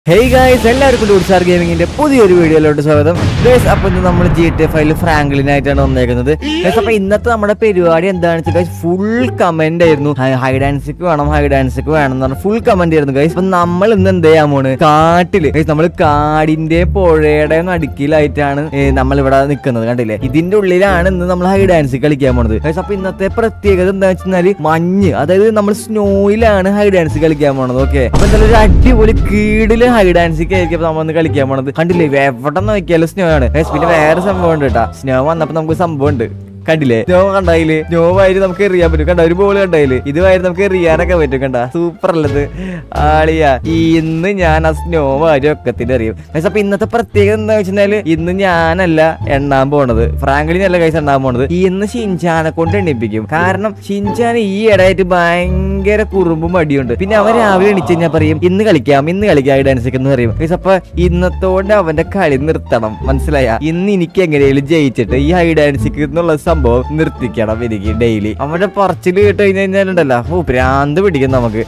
Hey guys എല്ലാവർക്കും ഡൂഡ്സാർ ഗെയിമിങ്ങിന്റെ പുതിയൊരു വീഡിയോയിലോട്ട് സ്വാഗതം ഗൈസ് അപ്പൊ ഇന്ന് നമ്മൾ ജി ടി എഫ് ഐയിൽ ഫ്രാങ്ക്ലിനായിട്ടാണ് വന്നേക്കുന്നത് ഗൈസ് അപ്പൊ ഇന്നത്തെ നമ്മുടെ പരിപാടി എന്താണെന്ന് വെച്ചാൽ ഗൈസ് ഫുൾ കമന്റ് ആയിരുന്നു ഹൈ ഡാൻസിക്ക് വേണം ഹൈ ഡാൻസിക്ക് വേണം എന്ന് പറഞ്ഞ ഫുൾ കമന്റ് ആയിരുന്നു ഗൈസ് അപ്പൊ നമ്മൾ ഇന്ന് എന്ത് ചെയ്യാൻ പോണ് കാട്ടില് ഗൈസ് നമ്മൾ കാടിന്റെ പുഴയുടെ നടുക്കിലായിട്ടാണ് നമ്മൾ ഇവിടെ നിൽക്കുന്നത് കണ്ടില്ലേ ഇതിന്റെ ഉള്ളിലാണ് ഇന്ന് നമ്മൾ ഹൈ ഡാൻസ് കളിക്കാൻ പോണത് ഗൈസ് അപ്പൊ ഇന്നത്തെ പ്രത്യേകത എന്താ വെച്ചാല് മഞ്ഞ് അതായത് നമ്മൾ സ്നോയിലാണ് ഹൈ ഡാൻസ് കളിക്കാൻ പോണത് ഓക്കെ അപ്പൊ എന്തായാലും ഒരു അടിപൊളി കീടില് ഹൈ ഡാൻസ് ആയിരിക്കും നമ്മൾ ഒന്ന് കളിക്കാൻ പോണത് കണ്ടില്ലേ എവിടെ നോക്കിയാലും സ്നോ ആണ് Guys, പിന്നെ വേറെ സംഭവം ഉണ്ട് കേട്ടാ സ്നോ വന്നപ്പോ നമുക്ക് സംഭവം ഉണ്ട് കണ്ടില്ലേ സ്നോ കണ്ടായില് സ്നോ വാരി നമുക്ക് എറിയാൻ പറ്റും കണ്ട ഒരു ബോൾ കണ്ടായില് ഇത് വാരി നമുക്ക് എറിയാനൊക്കെ പറ്റും കണ്ട സൂപ്പർ അല്ലത് ആളിയാ ഇന്ന് ഞാൻ ആ സ്നോ വാരി ഒക്കത്തിന് എറിയും Guys, അപ്പൊ ഇന്നത്തെ പ്രത്യേകത എന്താ വെച്ചാല് ഇന്ന് ഞാനല്ല എണ്ണാൻ പോണത് ഫ്രാങ്ക്ലിനല്ല കൈസ് എണ്ണാൻ പോണത് ഇന്ന് ഷിൻചാനെ കൊണ്ട് എണ്ണിപ്പിക്കും കാരണം ഷിൻചാൻ ഈ ഇടയായിട്ട് ഭയങ്കര കുറുമ്പും മടിയുണ്ട് പിന്നെ അവൻ രാവിലെ എണീച്ച് കഴിഞ്ഞാൽ പറയും ഇന്ന് കളിക്കാം ഇന്ന് കളിക്കാം ഈ ഡാൻസ് എന്ന് പറയും Guys, അപ്പൊ ഇന്നത്തോടെ അവന്റെ കളി നിർത്തണം മനസ്സിലായ ഇന്ന് എനിക്ക് എങ്ങനെയും ജയിച്ചിട്ട് ഈ ഹൈ ഡാൻസിക്ക് എന്നുള്ള സംഭവം നിർത്തിക്കണം എനിക്ക് ഡെയിലി അവന്റെ പറച്ചില് കേട്ട് കഴിഞ്ഞ് കഴിഞ്ഞാലുണ്ടല്ലോ ഓ ഭ്രാന്ത് പിടിക്കും നമുക്ക്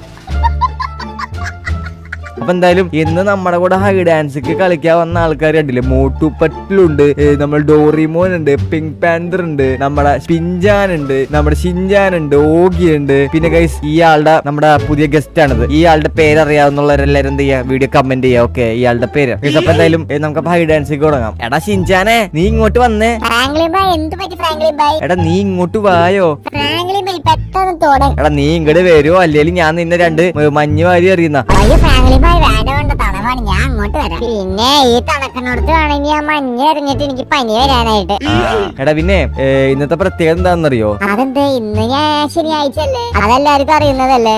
അപ്പൊ എന്തായാലും ഇന്ന് നമ്മുടെ കൂടെ ഹൈ ഡാൻസിക്ക് കളിക്കാൻ വന്ന ആൾക്കാർ കണ്ടില്ലേ മോട്ടു പറ്റിലുണ്ട് നമ്മൾ ഡോറിമോൻ ഉണ്ട് പിങ്ക് പാന്തർ ഉണ്ട് നമ്മുടെ പിഞ്ചാൻ ഉണ്ട് നമ്മുടെ ഷിൻജാൻ ഉണ്ട് ഓഗി ഉണ്ട് പിന്നെ ഗൈസ് ഈ ആളുടെ നമ്മുടെ പുതിയ ഗസ്റ്റ് ആണിത് ഈ ആളുടെ പേര് അറിയാവുന്നവരെല്ലാരും എന്ത് ചെയ്യാ വീഡിയോ കമന്റ് ചെയ്യാ ഓക്കെ ഇയാളുടെ പേര് Guys, അപ്പൊ എന്തായാലും ഏ, നമുക്ക് ഹൈ ഡാൻസിക്ക് തുടങ്ങാം എടാ ഷിൻജാനെ നീ ഇങ്ങോട്ട് വന്നേ ഫ്രാങ്ക്ലിൻ ബായ് എന്ത് പറ്റി ഫ്രാങ്ക്ലിൻ ബായ് എടാ നീ ഇങ്ങോട്ട് വായോ ഫ്രാങ്ക്ലിൻ ബായ് പെട്ടെന്ന് തുടങ്ങി എടാ നീ ഇങ്ങോട്ട് വരുമോ അല്ലെങ്കിൽ ഞാൻ നിന്നെ രണ്ട് ഏ, മഞ്ഞ് വാരി അറിയുന്ന അയ്യോ ഫ്രാങ്ക്ലിൻ ബായ് വേണ്ട വേണ്ട തണവാണ് ഞാൻ അങ്ങോട്ട് വരാം പിന്നെ ഈ തണക്കനോടത്ത് വേണമെങ്കിൽ ഞാൻ മഞ്ഞ എറിഞ്ഞിട്ട് എനിക്ക് പനി വരാനായിട്ട് എടാ പിന്നെ ഏ, ഇന്നത്തെ പ്രത്യേകത എന്താണെന്നറിയോ അതെന്ത് ഇന്ന് ഞാൻ ശനിയാഴ്ച അല്ലേ അതെല്ലാവർക്കും അറിയുന്നതല്ലേ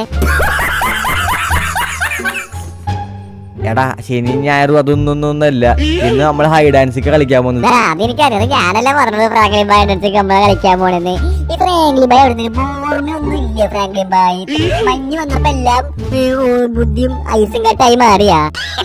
എടാ ശനി ഞായറും അതൊന്നും ഒന്നല്ല ഇന്ന് നമ്മൾ ഹൈ ഡാൻസിക്ക് കളിക്കാൻ പോകുന്നത് ദാ, അതെനിക്കറിയാം അത് ഞാനല്ലേ പറഞ്ഞത് ഫ്രാങ്ക്ലിൻ ബായ് അടുത്തേക്ക് നമ്മളെ കളിക്കാൻ പോണെന്ന് ഈ ഫ്രാങ്ക്ലിൻ ബായ് അവിടെ ഒന്നും ഇല്ല ഫ്രാങ്ക്ലിൻ ബായ് മഞ്ഞ് വന്നപ്പോ എല്ലാം ഏ, ഓ, ബുദ്ധിയും ഐസും കെട്ടായി മാറിയാ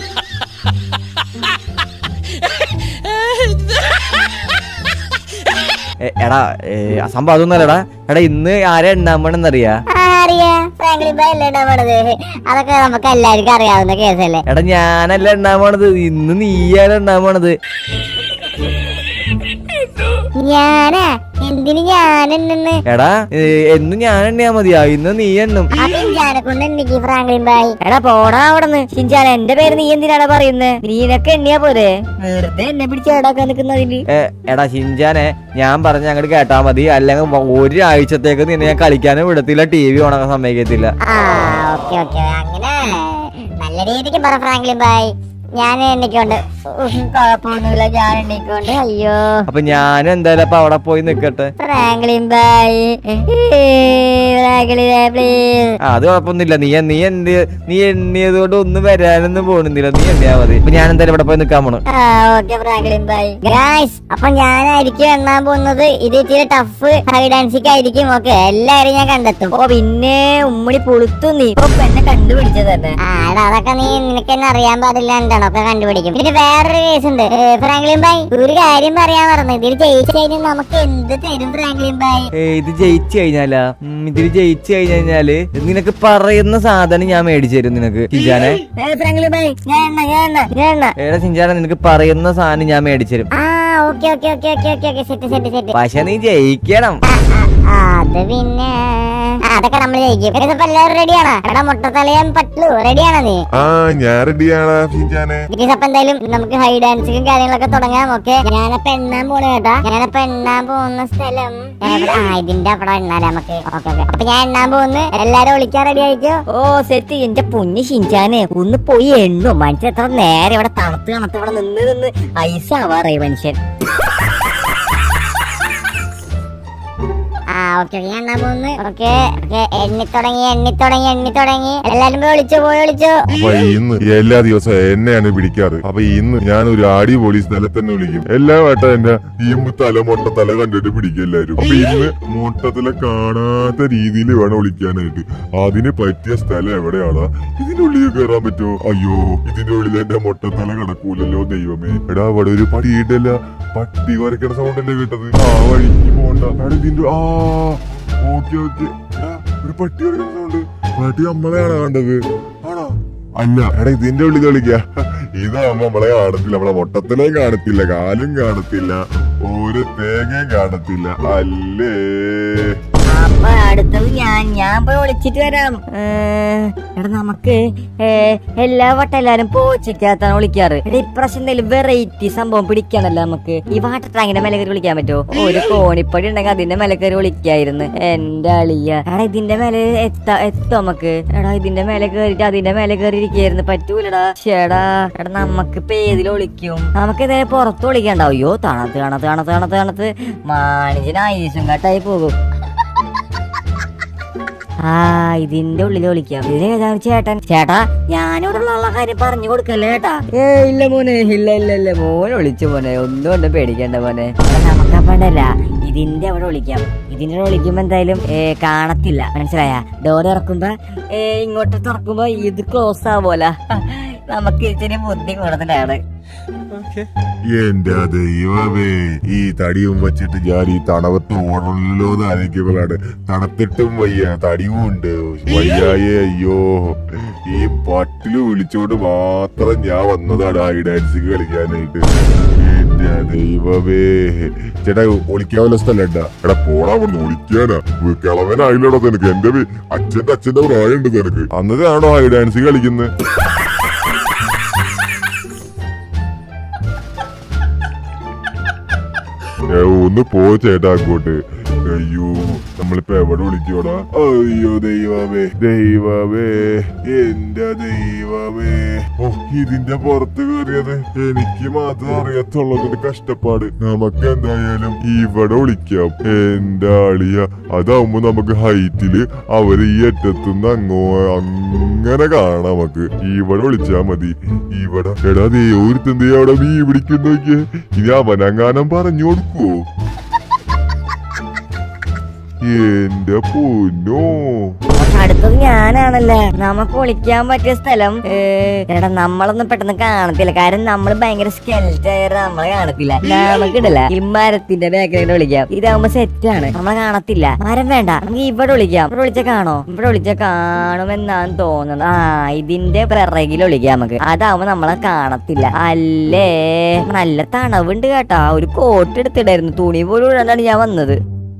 എ, എടാ ഏ, ആ സംഭവം അതൊന്നല്ലടാ എടാ ഇന്ന് ആരാ എണ്ണാമണെന്നറിയാ അറിയാ ഫ്രാങ്ക്ലിൻ ബായ് അല്ലേ ഉണ്ടാവണത് അതൊക്കെ നമുക്ക് എല്ലാവർക്കും അറിയാവുന്ന കേസല്ലേ എടാ ഞാനല്ല എണ്ണാൻ പോണത് ഇന്ന് നീയാണ് എണ്ണാൻ പോണത് ഞാനാ എന്തിന് ഞാനെന്നു എടാ ഏ, എന്നും ഞാൻ എണ്ണിയാ മതിയാ ഇന്ന് നീ എണ്ണും അതെഞ്ചാനെ കൊണ്ട് എനിക്ക് ഫ്രാങ്ക്ലിൻ ബായ് എടാ പോടാ അവിടെന്ന് ഷിൻചാൻ എന്റെ പേര് നീ എന്തിനാണ് പറയുന്നത് നീനൊക്കെ എണ്ണിയാ പോരെ വെറുതെ എന്നെ പിടിച്ച് ഏടാക്കാൻ നിൽക്കുന്നതില് ഏ, എടാ ഷിൻജാനെ ഞാൻ പറഞ്ഞ അങ്ങോട്ട് കേട്ടാ മതി അല്ലെങ്കിൽ ഒരാഴ്ചത്തേക്ക് നിന്നെ ഞാൻ കളിക്കാനും വിടത്തില്ല ടി വി ഓണാക്കാൻ സമ്മതിക്കത്തില്ല ആ ഓക്കെ ഓക്കെ അങ്ങനെ നല്ല രീതിക്ക് പറ ഫ്രാങ്ക്ലിൻ ബായ് ഞാൻ എണ്ണിക്കൊണ്ട് ഉം, കുഴപ്പമൊന്നുമില്ല ഞാൻ എണ്ണിക്കൊണ്ട് അയ്യോ അപ്പൊ ഞാനും എന്തായാലും അപ്പൊ അവിടെ പോയി നിക്കട്ടെ Franklin bhai Franklin bhai please ആ അത് കുഴപ്പമൊന്നുമില്ല നീ നീ എന്ത് നീ എണ്ണിയത് കൊണ്ട് ഒന്നും വരാനൊന്നും പോണില്ല നീ എണ്ണിയാ മതി ഇപ്പൊ ഞാൻ എന്തായാലും ഇവിടെ പോയി നിക്കാൻ പോണു ആ ഓക്കെ ഫ്രാങ്ക്ലിൻ ബായ് ഗായ്സ് അപ്പൊ ഞാനായിരിക്കും എണ്ണാൻ പോകുന്നത് ഇത് ഇത്തിരി ടഫ് ഹൈ ഡാൻസിക്ക് ആയിരിക്കും ഓക്കെ എല്ലാരും ഞാൻ കണ്ടെത്തും ഓ പിന്നെ ഉമ്മണി പുളുത്തു നീ ഇപ്പൊ എന്നെ കണ്ടുപിടിച്ചത് തന്നെ ആ എടാ അതൊക്കെ നീ നിനക്ക് തന്നെ അറിയാൻ പാടില്ല എന്താണോ ഒക്കെ കണ്ടുപിടിക്കും പിന്നെ വേറൊരു കേസ് ഉണ്ട് ഏ, ഫ്രാങ്ക്ലിൻ ബായ് ഒരു കാര്യം പറയാൻ പറഞ്ഞു ഇതിൽ ജയിച്ചു കഴിഞ്ഞാൽ നമുക്ക് എന്ത് തരും ഫ്രാങ്ക്ലിൻ ബായ് ഏ ഇത് ജയിച്ചു കഴിഞ്ഞാലാ ഉം, ഇതിൽ ജയിച്ചു കഴിഞ്ഞാല് നിനക്ക് പറയുന്ന സാധനം ഞാൻ മേടിച്ചു തരും നിനക്ക് ഷിൻജാനെ ഫ്രാങ്ക്ലിൻ ബായ് ഞാൻ എണ്ണ ഞാൻ എണ്ണ ഞാൻ എണ്ണ ഏടാ ഷിൻജാനെ നിനക്ക് പറയുന്ന സാധനം ഞാൻ മേടിച്ചു തരും ആ okay okay okay okay okay okay set set set പക്ഷെ നീ ജയിക്കണം അത് പിന്നെ ആ, അതൊക്കെ നമ്മൾ ജയിക്കും ഇതിപ്പോ എല്ലാവരും റെഡിയാണോ എടാ മുട്ടത്തലയാൻ പറ്റൂ റെഡിയാണോ നീ ആ ഞാൻ റെഡിയാണ് ഷിൻചാനെ ബിക്കോസ് അപ്പൊ എന്തായാലും നമുക്ക് ഹൈ ഡാൻസിങ്ങും കാര്യങ്ങളൊക്കെ തുടങ്ങാം ഓക്കെ ഞാനപ്പോ എണ്ണാൻ പോണ കേട്ടാ ഞാനപ്പോ എണ്ണാൻ പോകുന്ന സ്ഥലം എവിടെ? ആ ഇതിന്റെ അവിടെ എണ്ണാലേ നമുക്ക് ഓക്കെ ഓക്കെ അപ്പൊ ഞാൻ എണ്ണാൻ പോകുന്നു എല്ലാരും വിളിക്കാൻ റെഡി ആയിക്കോ ഓ സെറ്റ് എന്റെ പൊന്ന് ഷിൻചാനെ ഒന്ന് പോയി എണ്ണു മനുഷ്യൻ എത്ര നേരെ ഇവിടെ തണുത്ത് തണുത്ത് ഇവിടെ നിന്ന് നിന്ന് ഐസ് ആവാറായി മനുഷ്യൻ ആ ഓക്കെ ഞാൻ എണ്ണാൻ പോകുന്നു ഓക്കെ ഓക്കെ എണ്ണി തുടങ്ങി എണ്ണി തുടങ്ങി എണ്ണി തുടങ്ങി എല്ലാരും പോയി വിളിച്ചു പോയി വിളിച്ചു അപ്പൊ ഇന്ന് എല്ലാ ദിവസവും എന്നെയാണ് പിടിക്കാറ് അപ്പൊ ഇന്ന് ഞാൻ ഒരു അടിപൊളി സ്ഥലത്ത് തന്നെ വിളിക്കും എല്ലാ വട്ടം എന്നെ ഈ തല മൊട്ട തല കണ്ടിട്ട് പിടിക്കും എല്ലാരും അപ്പൊ ഇന്ന് മൊട്ടത്തിലെ കാണാത്ത രീതിയിൽ വേണം വിളിക്കാനായിട്ട് അതിന് പറ്റിയ സ്ഥലം എവിടെയാണ് ഇതിന്റെ ഉള്ളിൽ കയറാൻ പറ്റുമോ അയ്യോ ഇതിന്റെ ഉള്ളിൽ എന്റെ മൊട്ടത്തല കിടക്കൂലല്ലോ ദൈവമേ എടാ അവിടെ ഒരു പടിയിട്ടല്ല പട്ടി കുരക്കണ സൗണ്ട് അല്ലേ കേട്ടത് ആ വഴിക്ക് പോണ്ട എടാ ഇതിന്റെ ആ ഓക്കെ ഓക്കെ ഒരു പട്ടി കുരക്കണ സൗണ്ട് പട്ടി നമ്മളെയാണോ കണ്ടത് ആണോ അല്ല എടാ ഇതിന്റെ ഉള്ളിൽ കളിക്ക ഇതാകുമ്പോ നമ്മളെ കാണത്തില്ല നമ്മളെ മൊട്ടത്തിലേയും കാണത്തില്ല കാലും കാണത്തില്ല ഒരു തേങ്ങയും കാണത്തില്ല അല്ലേ അപ്പൊ അടുത്തത് ഞാൻ ഞാൻ പോയി ഒളിച്ചിട്ട് വരാം ഏ, എടാ നമുക്ക് ഏ, എല്ലാ വട്ടം എല്ലാരും പോച്ചക്കകത്താണ് വിളിക്കാറ് എടാ ഇപ്രാവശ്യം എന്തെങ്കിലും വെറൈറ്റി സംഭവം പിടിക്കാനല്ലോ നമുക്ക് ഈ വാട്ടർ ടാങ്കിന്റെ മേലെ കയറി വിളിക്കാൻ പറ്റുമോ ഒരു കോണിപ്പടി ഉണ്ടെങ്കിൽ അതിന്റെ മേലെ കയറി വിളിക്കായിരുന്നു എന്റെ അളിയ എടാ ഇതിന്റെ മേലെ എത്താ എത്തോ നമുക്ക് എടാ ഇതിന്റെ മേലെ കയറിയിട്ട് അതിന്റെ മേലെ കയറി ഇരിക്കായിരുന്നു പറ്റൂലടാ ചേടാ എടാ നമുക്ക് ഇപ്പൊ ഏതിൽ ഒളിക്കും നമുക്ക് ഇതേ പുറത്ത് വിളിക്കണ്ട അയ്യോ തണുത്ത് തണുത്ത് തണുത്ത് തണുത്ത് തണുത്ത് മാണിജിന് ഐസും കട്ടായി പോകും ആ ഇതിന്റെ ഉള്ളിൽ വിളിക്കാം ഇതിന് ഏതാണ് ചേട്ടൻ ചേട്ടാ ഞാനിവിടെ ഉള്ള കാര്യം പറഞ്ഞു കൊടുക്കല്ലേ ചേട്ടാ ഏ ഇല്ല മോനെ ഇല്ല ഇല്ല ഇല്ല മോനെ വിളിച്ചു മോനെ ഒന്നും കൊണ്ട് പേടിക്കണ്ട മോനെ നമുക്കപ്പണ്ടല്ല ഇതിന്റെ അവിടെ വിളിക്കാം ഇതിന്റെ അവിടെ വിളിക്കുമ്പോ എന്തായാലും ഏ, കാണത്തില്ല മനസ്സിലായ ഡോർ ഇറക്കുമ്പോ ഏ, ഇങ്ങോട്ട് തുറക്കുമ്പോ ഇത് ക്ലോസ് ആവോല നമുക്ക് ഇച്ചിരി ബുദ്ധി കൂടുതലാണ് എന്റെ ദൈവമേ ഈ തടിയും വെച്ചിട്ട് ഞാൻ ഈ തണവത്ത് ഓടണല്ലോ എന്ന് ആലോചിക്കുമ്പോഴാണ് തണുത്തിട്ടും വയ്യ തടിയും ഉണ്ട് വയ്യായേ അയ്യോ ഈ പട്ടില് വിളിച്ചോണ്ട് മാത്രം ഞാൻ വന്നതാണ് ഈ ഡാൻസിങ് കളിക്കാനായിട്ട് എന്റെ ദൈവമേ ചേട്ടാ ഒളിക്കാൻ വല്ല സ്ഥലം ഉണ്ടാ എടാ പോടാ ഒന്ന് ഒളിക്കാനാ കിളവനായില്ലടോ നിനക്ക് എന്റെ വി- അച്ഛന്റെ അച്ഛന്റെ പ്രായമുണ്ട് നിനക്ക് അന്നതാണോ ഹൈ ഡാൻസ് കളിക്കുന്നത് ഏ, ഒന്ന് പോ ചേട്ടാ അങ്ങോട്ട് അയ്യോ നമ്മളിപ്പോ എവിടെ വിളിക്കോടാ അയ്യോ ദൈവമേ ദൈവമേ എന്റെ ദൈവമേ ഓ ഇതിന്റെ പുറത്ത് കയറിയത് എനിക്ക് മാത്രം അറിയത്തുള്ളതിന്റെ കഷ്ടപ്പാട് നമുക്ക് എന്തായാലും ഇവിടെ വിളിക്കാം എന്റെ ആളിയ അതാവുമ്പോ നമുക്ക് ഹൈറ്റില് അവര് ഈ അറ്റത്തുനിന്ന് അങ്ങോ അങ്ങനെ കാണാം നമുക്ക് ഇവിടെ വിളിച്ചാ മതി ഇവിടെ എടാ ദേ ഒരുത്തന്തേ അവിടെ മീ പിടിക്കുന്നോക്കിയേ ഇനി അവനങ്ങാനം പറഞ്ഞു കൊടുക്കുവോ എന്റെ പൊന്നോ പക്ഷെ അടുത്തത് ഞാനാണല്ലേ നമുക്ക് ഒളിക്കാൻ പറ്റിയ സ്ഥലം ഏ, എടാ നമ്മളൊന്നും പെട്ടെന്ന് കാണത്തില്ല കാരണം നമ്മൾ ഭയങ്കര സ്കെൽറ്റായത് നമ്മളെ കാണത്തില്ല നമുക്കിടല്ല ഈ മരത്തിന്റെ ബാക്കിലേക്ക് വിളിക്കാം ഇതാവുമ്പോ സെറ്റാണ് നമ്മളെ കാണത്തില്ല മരം വേണ്ട നമുക്ക് ഇവിടെ വിളിക്കാം ഇവിടെ വിളിച്ച കാണോ ഇവിടെ വിളിച്ച കാണുമെന്നാണ് തോന്നുന്നത് ആ ഇതിന്റെ പിറകിൽ വിളിക്കാം നമുക്ക് അതാവുമ്പോ നമ്മളെ കാണത്തില്ല അല്ലേ നല്ല തണവുണ്ട് കേട്ടാ ഒരു കോട്ട് എടുത്തിടായിരുന്നു തുണി പോലും ഇടാണ്ടാണ് ഞാൻ വന്നത്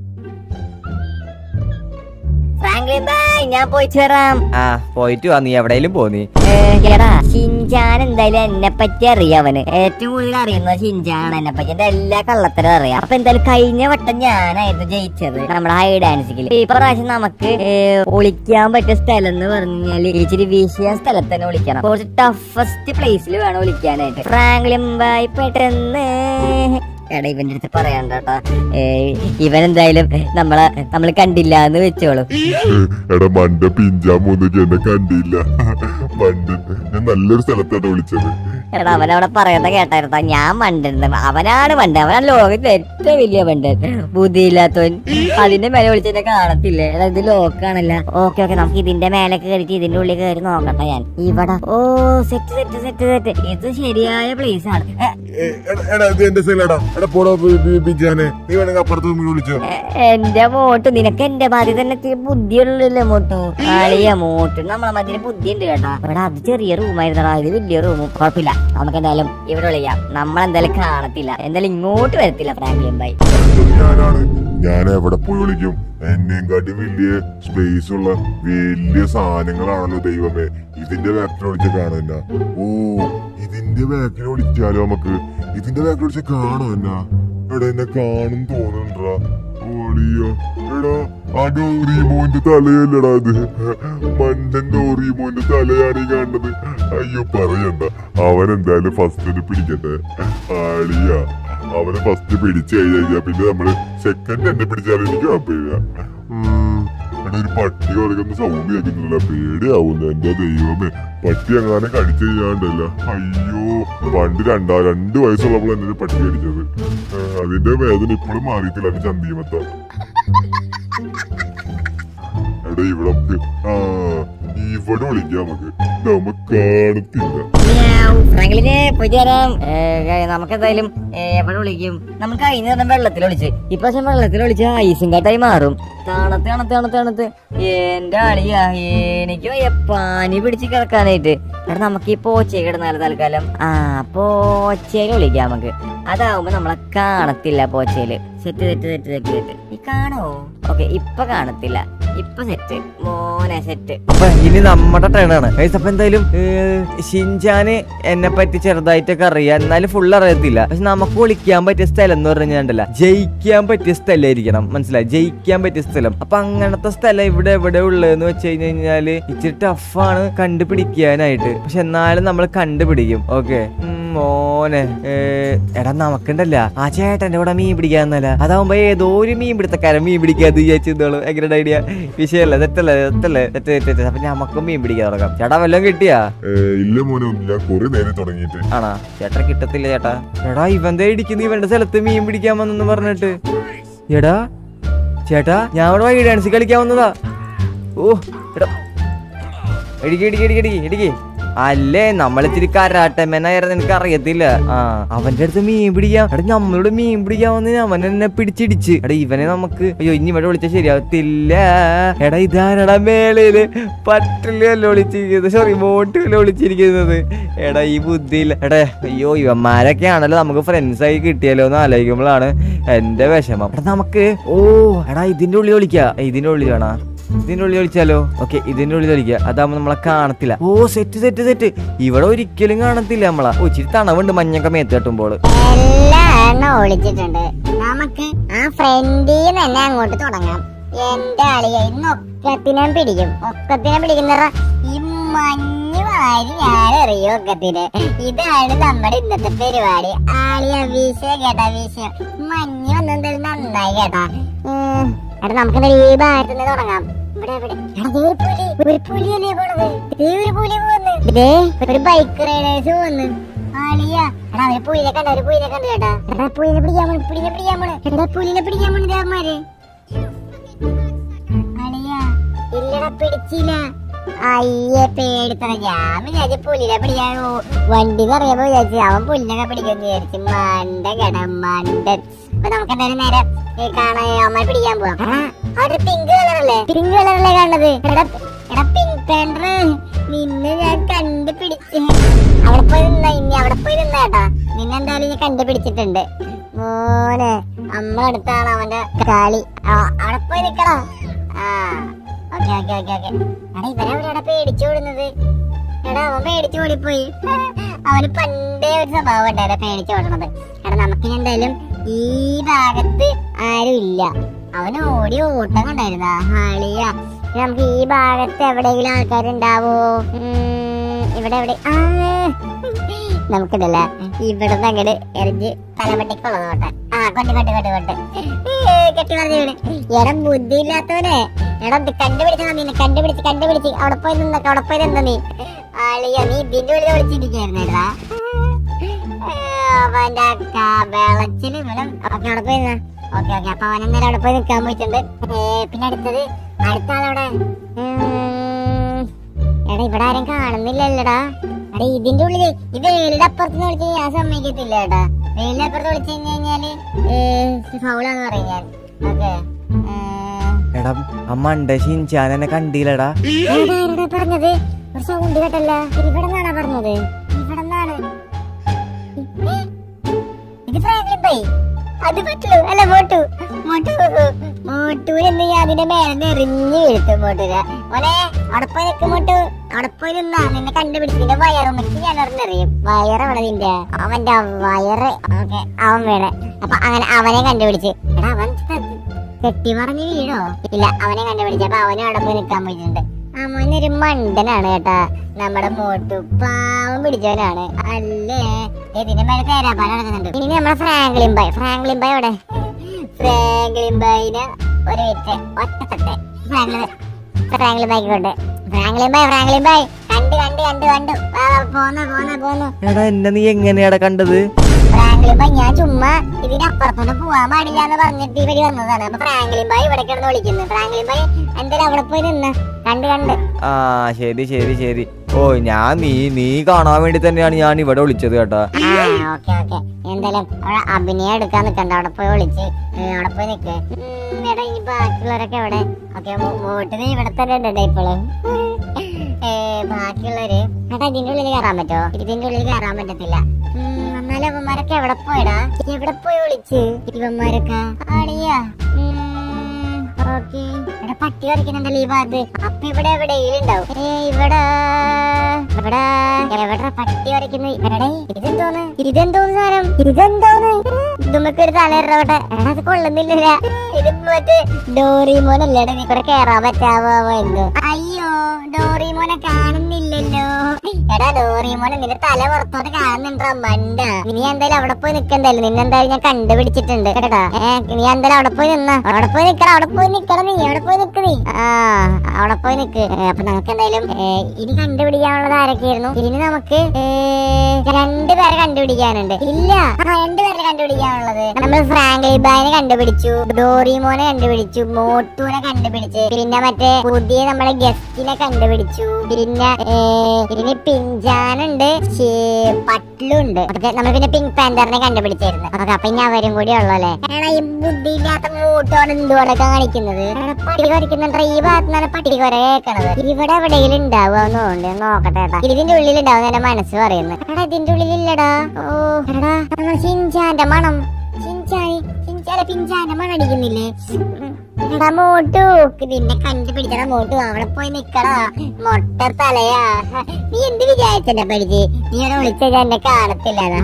ഫ്രാങ്ക്ലിൻ ബൈ ഞാൻ പോയി ചേരാം ആ പോയിട്ട് വാ നീ എവിടെയെങ്കിലും പോന്നി ഏ, എടാ ഷിൻചാൻ എന്തായാലും എന്നെ പറ്റി അറിയാം അവന് ഏറ്റവും കൂടുതൽ അറിയുന്നത് ഷിൻചാനാണ് എന്നെ പറ്റി എന്റെ എല്ലാ കള്ളത്തരം അറിയാം അപ്പൊ എന്തായാലും കഴിഞ്ഞ വട്ടം ഞാനായിരുന്നു ജയിച്ചത് നമ്മുടെ ഹൈ ഡാൻസിൽ ഈ പ്രാവശ്യം നമുക്ക് ഏ, ഒളിക്കാൻ പറ്റിയ സ്ഥലം എന്ന് പറഞ്ഞാല് ഇച്ചിരി വിഷയ സ്ഥലത്ത് തന്നെ ഒളിക്കണം കുറച്ച് ടഫസ്റ്റ് പ്ലേസിൽ വേണം ഒളിക്കാനായിട്ട് ഫ്രാങ്ക്ലിൻ ബൈ പെട്ടെന്ന് എടാ ഇവന്റെ അടുത്ത് പറയണ്ട കേട്ടോ ഇവൻ എന്തായാലും നമ്മളെ നമ്മൾ കണ്ടില്ല എന്ന് വെച്ചോളൂ എടാ മണ്ട പിഞ്ചാൻ പോകുന്നേക്ക് എന്നെ കണ്ടില്ല മണ്ട് ഞാൻ നല്ലൊരു സ്ഥലത്താണ് വിളിച്ചത് എടാ അവനവിടെ പറയുന്ന കേട്ടായിരുന്ന ഞാൻ മണ്ടൻ അവനാണ് മണ്ടൻ അവനാണ് ലോകത്തിലെ ഏറ്റവും വലിയ മണ്ടൻ ബുദ്ധിയില്ലാത്തവൻ അതിന്റെ മേലെ വിളിച്ചെന്നെ കാണത്തില്ലേ എടാ ഇത് ലോക്കാണല്ല ഓക്കെ ഓക്കെ നമുക്ക് ഇതിന്റെ മേലെ കയറിയിട്ട് ഇതിന്റെ ഉള്ളിൽ കയറി നോക്കട്ടെ ഞാൻ ഇവിടെ ഓ സെറ്റ് സെറ്റ് സെറ്റ് സെറ്റ് ഇത് ശരിയായ പ്ലേസ് ആണ് ഏ, എടാ ഇത് എന്റെ സ്ഥലടാ എടാ പോടാ പിഞ്ചാനെ നീ വേണമെങ്കിൽ അപ്പുറത്ത് മുമ്പിൽ വിളിച്ചോ എ- എന്റെ മോട്ട് നിനക്ക് എന്റെ മാതിരി തന്നെ ഇത്തിരി ബുദ്ധിയുള്ളല്ലേ മോട്ടു ആളിയ മോട്ട് നമ്മളെ മാതിരി ബുദ്ധി ഉണ്ട് കേട്ടാ ഇവിടെ അത് ചെറിയ റൂമായിരുന്നടാ ഇത് വലിയ റൂമും കുഴപ്പമില്ല നമുക്ക് എന്തായാലും ഇവിടെ വിളിക്കാം നമ്മളെന്തായാലും കാണത്തില്ല എന്തായാലും ഇങ്ങോട്ട് വരത്തില്ല ഫ്രാങ്ക്ലിൻ ബൈ അടുത്തത് ഞാനാണ് ഞാൻ എവിടെ പോയി വിളിക്കും എന്നെയും കാട്ടി വലിയ സ്പേസ് ഉള്ള വലിയ സാധനങ്ങളാണല്ലോ ദൈവമേ ഇതിന്റെ ബാക്കിൽ വിളിച്ച കാണുന്ന ഓ ഇതിന്റെ ബാക്കിൽ വിളിച്ചാലോ നമുക്ക് ഇതിന്റെ ബാക്കിൽ വിളിച്ച കാണോ എന്നാ എടാ എന്നെ കാണും തോന്നുന്നുണ്ടാ ഓളിയോ എടാ ആ ഡോറിമോന്റെ തലയല്ലടാ അത് മണ്ടൻ ഡോറിമോന്റെ തലയാണ് ഈ കാണുന്നത് അയ്യോ പറയണ്ട അവൻ എന്തായാലും ഫസ്റ്റ് പിടിക്കട്ടെ ആളിയാ അവനെ ഫസ്റ്റ് പിടിച്ചു കഴിഞ്ഞാ പിന്നെ നമ്മള് സെക്കൻഡ് എന്നെ പിടിച്ചാലും എനിക്ക് കുഴപ്പമില്ല ഉം, എടാ ഒരു പട്ടി കൊടുക്കുന്ന സൗണ്ട് കേൾക്കുന്നില്ല പേടിയാവുന്നു എന്റെ ദൈവമേ പട്ടി അങ്ങനെ കടിച്ചു കഴിഞ്ഞാണ്ടല്ല അയ്യോ പണ്ട് രണ്ടാ രണ്ട് വയസ്സുള്ളപ്പോൾ എന്നെ ഒരു പട്ടി കടിച്ചത് ആ, അതിന്റെ വേദന ഇപ്പോഴും മാറിയിട്ടില്ല എന്റെ ചന്തിമത്ത എടാ ഇവിടെ നമുക്ക് ആ ഇവിടെ വിളിക്കാം നമുക്ക് നമുക്ക് കാണത്തില്ല ഫ്രാങ്ക്ലിനെ പോയിട്ട് വരാം നമുക്ക് എന്തായാലും എവിടെ വിളിക്കും നമുക്ക് കഴിഞ്ഞ നേരം വെള്ളത്തിൽ ഒളിച്ച് ഇപ്രാവശ്യം വെള്ളത്തിൽ ഒളിച്ച് ഐസും കാട്ടായി മാറും തണുത്ത് തണുത്ത് തണുത്ത് തണുത്ത് എന്റെ അളിയാ എനിക്ക് വയ്യ പാനി പിടിച്ച് കിടക്കാനായിട്ട് എടാ നമുക്ക് ഈ പോച്ചയെ കിടന്നാല് തൽക്കാലം ആ പോച്ചയിൽ വിളിക്കാം നമുക്ക് അതാവുമ്പോ നമ്മളെ കാണത്തില്ല പോച്ചയില് set set set set set ഈ കാണോ ഓക്കെ ഇപ്പൊ കാണത്തില്ല ഇപ്പൊ സെറ്റ് മോനെ സെറ്റ് അപ്പൊ ഇനി നമ്മുടെ ടേണാണ് ഗൈസ് അപ്പൊ എന്തായാലും ഏർ, ഷിൻചാന് എന്നെ പറ്റി ചെറുതായിട്ടൊക്കെ അറിയാം എന്നാലും ഫുൾ അറിയത്തില്ല പക്ഷെ നമുക്ക് വിളിക്കാൻ പറ്റിയ സ്ഥലം എന്ന് പറഞ്ഞു കഴിഞ്ഞാൽ ജയിക്കാൻ പറ്റിയ സ്ഥലമായിരിക്കണം മനസ്സിലായി ജയിക്കാൻ പറ്റിയ സ്ഥലം അപ്പൊ അങ്ങനത്തെ സ്ഥലം ഇവിടെ എവിടെ ഉള്ളതെന്ന് വെച്ച് കഴിഞ്ഞ് കഴിഞ്ഞാല് ഇച്ചിരി ടഫാണ് കണ്ടുപിടിക്കാനായിട്ട് പക്ഷെ എന്നാലും നമ്മൾ കണ്ടുപിടിക്കും ഓക്കെ മോനെ ഏ, എടാ നമുക്കുണ്ടല്ല ആ ചേട്ടന്റെ കൂടെ മീൻ പിടിക്കാന്നല്ല അതാവുമ്പോ ഏതോ ഒരു മീൻ പിടുത്തക്കാരൻ മീൻ പിടിക്കാന്ന് വിചാരിച്ചോളൂ എങ്ങനെ ഐഡിയ വിഷയമല്ല തെറ്റല്ലേ തെറ്റല്ലേ തെറ്റ് തെറ്റ് തെറ്റ് അപ്പൊ നമുക്കും മീൻ പിടിക്കാൻ തുടങ്ങാം ചേട്ടാ വല്ലതും കിട്ടിയാ ഏ, ഇല്ല മോനെ ഞാൻ കുറെ നേരം തുടങ്ങിയിട്ട് ആണാ ചേട്ടാ കിട്ടത്തില്ല ചേട്ടാ എടാ ഇവന്റെ ഇടിക്കുന്ന ഇവന്റെ സ്ഥലത്ത് മീൻ പിടിക്കാൻ വന്നെന്ന് പറഞ്ഞിട്ട് എടാ ചേട്ടാ ഞാൻ അവിടെ വൈകി ഡാൻസ് കളിക്കാൻ വന്നതാ ഓ എടാ ഇടിക്ക് ഇടിക്ക് ഇടിക്ക് ഇടിക്ക് ഇടിക്ക് അല്ലേ നമ്മളിച്ചിരി കരാട്ടമ്മനായിരുന്നു എനിക്ക് അറിയത്തില്ല ആ അവന്റെ അടുത്ത് മീൻ പിടിക്കാം എടാ നമ്മളോട് മീൻ പിടിക്കാൻ വന്ന് അവൻ എന്നെ പിടിച്ചിടിച്ച് എടാ ഇവനെ നമുക്ക് അയ്യോ ഇനി ഇവിടെ വിളിച്ചാൽ ശരിയാവത്തില്ല എടാ ഇതാരടാ മേളയില് പറ്റില്ലല്ലോ വിളിച്ചിരിക്കുന്നത് സോറി മോട്ടിലോ വിളിച്ചിരിക്കുന്നത് എടാ ഈ ബുദ്ധിയില്ല എടാ അയ്യോ ഇവന്മാരൊക്കെ ആണല്ലോ നമുക്ക് ഫ്രണ്ട്സ് ആയി കിട്ടിയല്ലോ എന്ന് ആലോചിക്കുമ്പോഴാണ് എന്റെ വിഷമം എടാ നമുക്ക് ഓ എടാ ഇതിന്റെ ഉള്ളിൽ വിളിക്കാ ഇതിന്റെ ഉള്ളിൽ വേണോ ഇതിന്റെ ഉള്ളിൽ വിളിച്ചാലോ ഓക്കെ ഇതിന്റെ ഉള്ളിൽ വിളിക്കുക അതാവുമ്പോ നമ്മളെ കാണത്തില്ല ഓ സെറ്റ് സെറ്റ് സെറ്റ് ഇവിടെ ഒരിക്കലും കാണത്തില്ല നമ്മളെ ഓ ഇച്ചിരി തണവുണ്ട് മഞ്ഞൊക്കെ മേത്ത് കെട്ടുമ്പോൾ എല്ലാ എണ്ണം ഒളിച്ചിട്ടുണ്ട് നമുക്ക് ആ ഫ്രണ്ടിൽ തന്നെ അങ്ങോട്ട് തുടങ്ങാം എന്റെ അളിയ ഇന്ന് ഒക്കത്തിനെ പിടിക്കും ഒക്കത്തിനെ പിടിക്കുന്ന ഈ മഞ്ഞ് വാരി ഞാൻ അറിയോ ഒക്കത്തിന് ഇതാണ് നമ്മുടെ ഇന്നത്തെ പരിപാടി ആളിയ വിഷയം കേട്ടാ വിഷയം മഞ്ഞ് വന്നെന്തായാലും നന്നായി കേട്ടാ ഉം, എടാ നമുക്ക് എന്തായാലും ഈ ഭാഗത്ത് നിന്ന് തുടങ്ങാം ഇവിടെ ഇവിടെ എടാ, ദേ ഒരു പുലി ഒരു പുലിയല്ലേ പോണത് ദേ ഒരു പുലി പോന്ന് ദേ ഒരു ബൈക്ക് റൈഡേഴ്സ് പോന്ന് ആളിയ എടാ അവര് പുലിനെ കണ്ട ഒരു പുലിനെ കണ്ടു കേട്ടാ എടാ പുലിനെ പിടിക്കാൻ പോണ് പുലിനെ പിടിക്കാൻ പോണ് എടാ പുലിനെ പിടിക്കാൻ പോണ് ദേവന്മാര് അളിയ ഇല്ലടാ പിടിച്ചില്ല അയ്യേ പേടിത്തറ ഞാൻ വിചാരിച്ചു പുലിനെ പിടിക്കാൻ ഓ- വണ്ടി നിറയുമ്പോ വിചാരിച്ചു അവൻ പുലിനൊക്കെ പിടിക്കുമെന്ന് വിചാരിച്ചു മണ്ട കട മണ്ടൻ അപ്പൊ നമുക്ക് എന്തായാലും നേരെ ഈ കാണാൻ അമ്മ പിടിക്കാൻ പോവാം എടാ, അവിടെ പിങ്ക് കളറല്ലേ പിങ്ക് കളറല്ലേ കാണുന്നത് എടാ എടാ പിങ്ക് പെൻഡർ നിന്നെ ഞാൻ കണ്ടുപിടിച്ച് അവിടെ പോയി നിന്ന ഇനി അവിടെ പോയി നിന്നേട്ടാ നിന്നെ എന്തായാലും ഞാൻ കണ്ടുപിടിച്ചിട്ടുണ്ട് മോനെ അമ്മ അടുത്താണ് അവന്റെ കളി ആ, അവിടെ പോയി നിക്കടാ ആ ഓക്കെ ഓക്കെ ഓക്കെ ഓക്കെ എടാ ഇവനെവിടെയാടാ പേടിച്ചു ഓടുന്നത് എടാ അവൻ പേടിച്ചു ഓടിപ്പോയി അവന് പണ്ടേ ഒരു സ്വഭാവം ഉണ്ടായിരുന്നു പേടിച്ചു ഓടണത് എടാ നമുക്ക് എന്തായാലും ഈ ഭാഗത്ത് ആരും ഇല്ല അവന് ഓടി ഓട്ടം കണ്ടായിരുന്ന ഹാളിയ നമുക്ക് ഈ ഭാഗത്ത് എവിടെയെങ്കിലും ആൾക്കാരുണ്ടാവോ ഉം, ഇവിടെ എവിടെ ആ നമുക്കിതല്ല ഇവിടെ നിന്ന് അങ്ങോട്ട് എറിഞ്ഞ് തലമട്ടിക്ക് കൊള്ളതോട്ടെ ആ കൊണ്ട് കൊണ്ട് കൊണ്ട് കൊണ്ട് ഏ, കെട്ടി പറഞ്ഞു വീട് എടാ ബുദ്ധിയില്ലാത്തവനെ എടാ ഇത് കണ്ടുപിടിച്ചാ നിന്നെ കണ്ടുപിടിച്ച് കണ്ടുപിടിച്ച് അവിടെ പോയി നിന്നൊക്കെ അവിടെ പോയി നിന്ന നീ ആളിയ നീ ഇതിന്റെ ഉള്ളിൽ വിളിച്ചിരിക്കായിരുന്നേടാ അവന്റെ വെളച്ചിന് ഇവിടെ ഓക്കെ അവിടെ പോയി നിന്നാ ഓക്കെ ഓക്കെ അപ്പൊ അവൻ അന്നേരം അവിടെ പോയി നിൽക്കാൻ പോയിട്ടുണ്ട് ഏ, പിന്നെ അടുത്തത് അടുത്ത ആളവിടെ ഉം, എടാ ഇവിടെ ആരും കാണുന്നില്ലല്ലടാ എടാ ഇതിന്റെ ഉള്ളില് ഈ വെയിലിന്റെ അപ്പുറത്ത് വിളിച്ച് ഞാൻ സമ്മതിക്കത്തില്ല ഏട്ടാ വെയിലിന്റെ അപ്പുറത്ത് വിളിച്ചു കഴിഞ്ഞ് കഴിഞ്ഞാല് ഫൗളാന്ന് പറയും ഞാൻ ഓക്കെ എടാ ആ മണ്ട ഷിൻചാൻ എന്നെ കണ്ടില്ലടാ പറഞ്ഞത് ഒരു സൗണ്ട് കേട്ടല്ല ഇവിടെ നിന്നാണ് പറഞ്ഞത് ഇവിടെ നിന്നാണ് ഇത് ഫ്രാങ്ക്ലിൻ ബൈ അത് പറ്റുള്ളൂ അല്ല മോട്ടു മോട്ടു മോട്ടു എന്ന് ഞാൻ അതിന്റെ മേലെ എറിഞ്ഞു വീഴ്ത്തും മോട്ടുര മോനെ അവിടെ പോയി നിൽക്കും മോട്ടു അവിടെ പോയി നിന്നാ നിന്നെ കണ്ടുപിടിച്ച് നിന്റെ വയറുമ്മക്ക് ഞാൻ എറിഞ്ഞെറിയും വയറാണ് നിന്റെ അവന്റെ വയറ് ഓക്കെ അവൻ വീണ് അപ്പൊ അങ്ങനെ അവനെ കണ്ടുപിടിച്ച് എടാ അവൻ കെട്ടി പറഞ്ഞ് വീഴോ ഇല്ല അവനെ കണ്ടുപിടിച്ചപ്പോ അവനും അവിടെ പോയി നിൽക്കാൻ പോയിട്ടുണ്ട് അവനൊരു മണ്ടനാണ് കേട്ടാ നമ്മുടെ മോട്ടു പാവം പിടിച്ചവനാണ് അല്ലേ ഇതിന്റെ മേലെ തേരാപ്പാൻ നടക്കുന്നുണ്ട് ഇനി നമ്മുടെ ഫ്രാങ്ക്ലിൻ ബൈ ഫ്രാങ്ക്ലിൻ ബൈ എവിടെ ഫ്രാങ്ക്ലിൻ ബൈന് ഒരു മിനിറ്റ് ഒറ്റത്തട്ടെ ഫ്രാങ്ക്ലിൻ ഫ്രാങ്ക്ലിൻ ബൈക്ക് കൊണ്ട് ഫ്രാങ്ക്ലിൻ ബൈ ഫ്രാങ്ക്ലിൻ ബൈ കണ്ട് കണ്ട് കണ്ട് കണ്ടു ആ, പോന്നു പോന്നു പോന്നു എടാ എന്നെ നീ എങ്ങനെയാടാ കണ്ടത് ഫ്രാങ്ക്ലിൻ ഫ്രാങ്ക്ലിൻ ബായ് ഞാൻ ചുമ്മാ ഇതിന്റെ അപ്പുറത്തോട്ട് പോവാൻ പാടില്ല എന്ന് പറഞ്ഞിട്ട് ഇവര് വന്നതാണ് അപ്പൊ ഫ്രാങ്ക്ലിൻ ബായ് ഇവിടെ കിടന്ന് വിളിക്കുന്നു ഫ്രാങ്ക്ലിൻ ബായ് എന്തായാലും അവിടെ പോയി നിന്ന് കണ്ട് കണ്ട് ആ ശരി ശരി ശരി ഓ ഞാൻ നീ നീ കാണാൻ വേണ്ടി തന്നെയാണ് ഞാൻ ഇവിടെ വിളിച്ചത് കേട്ടാ ആ ഓക്കെ ഓക്കെ എന്തായാലും അവിടെ അഭിനയം എടുക്കാൻ നിക്കണ്ട അവിടെ പോയി വിളിച്ച് ഏ, അവിടെ പോയി നിക്ക് ഉം, എടാ ഈ ബാക്കിയുള്ളവരൊക്കെ എവിടെ ഓക്കെ വീട്ടിൽ ഇവിടെ തന്നെ ഉണ്ട് ഇപ്പോഴും ഏ, ബാക്കിയുള്ളവര് എടാ ഇതിന്റെ ഉള്ളിൽ കയറാൻ പറ്റോ ഇതിന്റെ ഉള്ളിൽ കയറാൻ പറ്റത്തില്ല ഉം, എന്നാലും അവന്മാരൊക്കെ എവിടെ പോയടാ എവിടെ പോയി വിളിച്ച് ഇവന്മാരൊക്കെ ആടിയാ ഓക്കെ ഇവിടെ പട്ടി വരയ്ക്കുന്നുണ്ടല്ലോ ഈ ഭാഗത്ത് അപ്പൊ ഇവിടെ എവിടെയെങ്കിലും ഉണ്ടാവും ഏ ഇവിടെ ഇവിടെ എവിടെ പട്ടി വരയ്ക്കുന്നു എടേ ഇതെന്തോന്ന് ഇതെന്തോന്ന് സാധനം ഇതെന്തോന്ന് ഇതുമ്മക്ക് ഒരു തല ഇറവട്ടെ എടാ അത് കൊള്ളുന്നില്ല ഇത് മറ്റേ ഡോറിമോനല്ലേടാ നീ കൂടെ കേറാൻ പറ്റാവോ എന്തോ അയ്യോ ഡോറിമോനെ കാണുന്നില്ലല്ലോ എടാ ഡോറിമോനെ നിന്റെ തല പുറത്തോട്ട് കാണുന്നുണ്ടോ മണ്ട നീ എന്തായാലും അവിടെ പോയി നിക്കണ്ടല്ലോ നിന്നെന്തായാലും ഞാൻ കണ്ടുപിടിച്ചിട്ടുണ്ട് കേട്ടാ ഏ നീ എന്തായാലും അവിടെ പോയി നിന്ന അവിടെ പോയി നിക്കണം അവിടെ പോയി നിക്കണം നീ അവിടെ പോയി നിക്ക് നീ ആ അവിടെ പോയി നിക്ക് ഏ, അപ്പൊ നമുക്ക് എന്തായാലും ഏ, ഇനി കണ്ടുപിടിക്കാനുള്ളത് ആരൊക്കെയായിരുന്നു ഇനി നമുക്ക് ഏ, രണ്ടുപേരെ കണ്ടുപിടിക്കാനുണ്ട് ഇല്ല ആ രണ്ടുപേരെ കണ്ടുപിടിക്കാനുള്ളത് നമ്മൾ ഫ്രാങ്ക് ബായിനെ കണ്ടുപിടിച്ചു ഡോറിമോനെ കണ്ടുപിടിച്ചു മോട്ടൂനെ കണ്ടുപിടിച്ച് പിന്നെ മറ്റേ പുതിയ നമ്മളെ ഗസ്റ്റിനെ കണ്ടുപിടിച്ചു പിന്നെ ഏ, ഇനി പിഞ്ചാനുണ്ട് ശേ- പട്ലുണ്ട് അതൊക്കെ നമ്മൾ പിന്നെ പിങ്ക് പാന്തറിനെ കണ്ടുപിടിച്ചായിരുന്നു അതൊക്കെ അപ്പൊ ഇനി അവരും കൂടി ഉള്ളല്ലേ എടാ ഈ ബുദ്ധിയില്ലാത്ത മൂട്ടോടെ എന്തുകൊണ്ടൊക്കെ കാണിക്കുന്നത് എടാ, പട്ടി കുറയ്ക്കുന്നുണ്ട് ഈ ഭാഗത്തുനിന്നാണ് പട്ടി കുര കേൾക്കണത് ഇവിടെ എവിടെയെങ്കിലും ഉണ്ടാവുമെന്ന് തോന്നുന്നു നോക്കട്ടെ ഏട്ടാ ഇതിന്റെ ഉള്ളിൽ ഉണ്ടാവും എന്റെ മനസ്സ് പറയുന്നത് എടാ ഇതിന്റെ ഉള്ളിലില്ലടാ ഓ എടാ നമ്മൾ ഷിൻചാന്റെ മണം ഷിൻചായി ഷിൻചാന്റെ പിഞ്ചാന്റെ മണം അടിക്കുന്നില്ലേ ഉം. എടാ മോട്ടു നിന്നെ കണ്ടുപിടിച്ചടാ മോട്ടു അവിടെ പോയി നിക്കടാ മൊട്ട തലയാ നീ എന്ത് വിചാരിച്ചെന്നെ പഠിച്ച് നീ ഇവിടെ വിളിച്ചാൽ എന്നെ കാണത്തില്ലടാ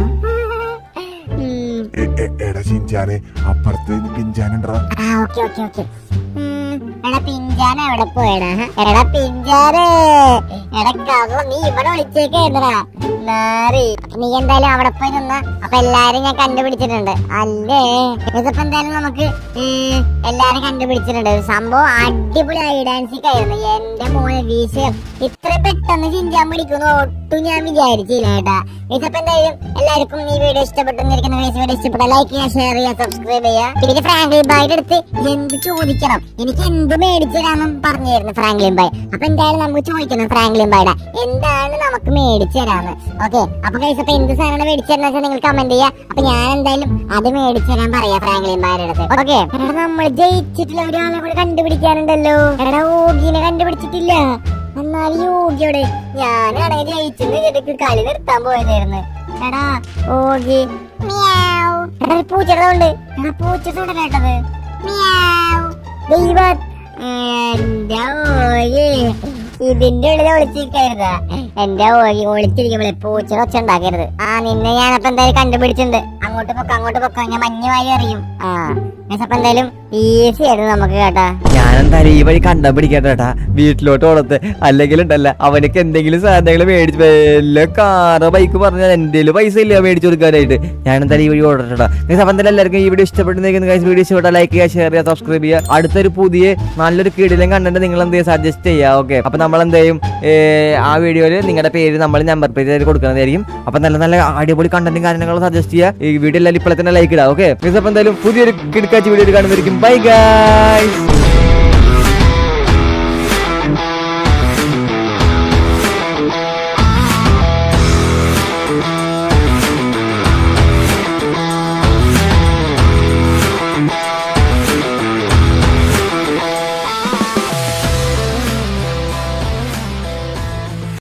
ഉം. എ- എ- എടാ ചിഞ്ചാനെ അപ്പുറത്ത് പിഞ്ചാനുണ്ടോ ആ ഓക്കെ ഓക്കെ ഓക്കെ എടാ പിഞ്ചാന എവിടെ പോയടാ എടാ പിഞ്ചാരേ എടാ കവ നീ ഇവിടെ വിളിച്ചേക്കേണ്ടടാ നാറി നീ എന്തായാലും അവിടെ പോയി നിന്ന് അപ്പൊ എല്ലാരും ഞാൻ കണ്ടുപിടിച്ചിട്ടുണ്ട് അല്ലേ ഇതിപ്പോ എന്തായാലും നമുക്ക് ഉം, എല്ലാരും കണ്ടുപിടിച്ചിട്ടുണ്ട് സംഭവം അടിപൊളി ഐഡാൻസിക് ആയിരുന്നു എന്റെ മോനെ വിഷയം ഇത്ര പെട്ടെന്ന് ചിഞ്ചാൻ പിടിക്കുന്നു ഒട്ടും ഞാൻ വിചാരിച്ചില്ല കേട്ടാ ഇതിപ്പോ എന്തായാലും എല്ലാവർക്കും ഈ വീഡിയോ ഇഷ്ടപ്പെട്ടെന്നിരിക്കുന്ന വീഡിയോ ഇഷ്ടപ്പെട്ട ലൈക്ക് ചെയ്യുക ഷെയർ ചെയ്യുക സബ്സ്ക്രൈബ് ചെയ്യുക പിന്നെ ഫ്രാങ്ക്ലിൻ ബായുടെ അടുത്ത് എന്ത് ചോദിക്കണം എനിക്ക് എന്ത് മേടിച്ചു തരാമെന്നും പറഞ്ഞിരുന്നു ഫ്രാങ്ക്ലിൻ ബായ് അപ്പൊ എന്തായാലും നമുക്ക് ചോദിക്കണം ഫ്രാങ്ക്ലിൻ ബായുടെ എന്താണ് നമുക്ക് മേടിച്ചു തരാന്ന് ഓക്കെ അപ്പൊ കൈസ് അപ്പൊ എന്ത് സാധനമാണ് മേടിച്ചു തരുന്ന വെച്ചാൽ നിങ്ങൾ കമന്റ് ചെയ്യുക അപ്പൊ ഞാൻ എന്തായാലും അത് മേടിച്ചു തരാൻ പറയാ ഫ്രാങ്ക്ലിൻ ബായുടെ അടുത്ത് ഓക്കെ എടാ നമ്മൾ ജയിച്ചിട്ടുള്ള ഒരാളെ കൂടെ കണ്ടുപിടിക്കാനുണ്ടല്ലോ എടാ ഓഗിനെ കണ്ടുപിടിച്ചിട്ടില്ല എന്നാൽ യോഗിയോട് ഞാനാണെങ്കിൽ ജയിച്ചെന്ന് ശരിക്ക് കളി നിർത്താൻ പോയതായിരുന്നു എടാ ഓഗി മിയാവ്. എടാ ഒരു പൂച്ചയുടെ ഉണ്ട് എടാ പൂച്ചയുടെ കേട്ടത് മിയാവ്. ദൈവ എന്റെ ഓഗി ഇതിന്റെ ഉള്ളിൽ ഒളിച്ചിരിക്കരുത് എന്റെ ഓഗി ഒളിച്ചിരിക്കുമ്പോഴേ പൂച്ചയുടെ ഒച്ച ഉണ്ടാക്കരുത് ആ നിന്നെ ഞാനപ്പോ എന്തായാലും കണ്ടുപിടിച്ചിട്ടുണ്ട് അങ്ങോട്ട് പൊക്ക അങ്ങോട്ട് പൊക്ക ഞാൻ മഞ്ഞ് വാരി അറിയും ആ guys, അപ്പൊ എന്തായാലും ഈസി ആയിരുന്നു നമുക്ക് കേട്ടാ ഞാൻ എന്തായാലും ഈ വഴി കണ്ടുപിടിക്കട്ടെ കേട്ടാ വീട്ടിലോട്ട് ഓടത്ത് അല്ലെങ്കിൽ ഉണ്ടല്ല അവനക്ക് എന്തെങ്കിലും സാധനങ്ങൾ മേടിച്ച് വല്ല കാറ് ബൈക്ക് പറഞ്ഞാൽ എന്റെ പൈസ ഇല്ല മേടിച്ചു കൊടുക്കാനായിട്ട് ഞാൻ എന്തായാലും ഈ വഴി ഓടട്ടെടാ നിങ്ങൾക്ക് അപ്പം എന്തായാലും എല്ലാവർക്കും ഈ വീഡിയോ ഇഷ്ടപ്പെടുന്ന വീഡിയോ ഇഷ്ടപ്പെട്ടാൽ ലൈക്ക് ചെയ്യുക ഷെയർ ചെയ്യുക സബ്സ്ക്രൈബ് ചെയ്യുക അടുത്തൊരു പുതിയ നല്ലൊരു കീടിലും കണ്ടിട്ട് നിങ്ങൾ എന്ത് ചെയ്യുക സജസ്റ്റ് ചെയ്യുക ഓക്കെ അപ്പം നമ്മൾ എന്ത് ചെയ്യും ഏ, ആ വീഡിയോയിൽ നിങ്ങളുടെ പേര് നമ്മൾ നമ്പർ പേര് ആയിട്ട് കൊടുക്കുന്നതായിരിക്കും അപ്പം നല്ല നല്ല അടിപൊളി കണ്ടന്റും കാര്യങ്ങളും സജസ്റ്റ് ചെയ്യുക ഈ വീഡിയോ എല്ലാവരും ഇപ്പോഴത്തെ തന്നെ ലൈക്ക് ഇടാം ഓക്കെ അപ്പം എന്തായാലും പുതിയൊരു കിടക്കാച്ച വീഡിയോ കാണുന്നതായിരിക്കും ബൈ ഗൈസ്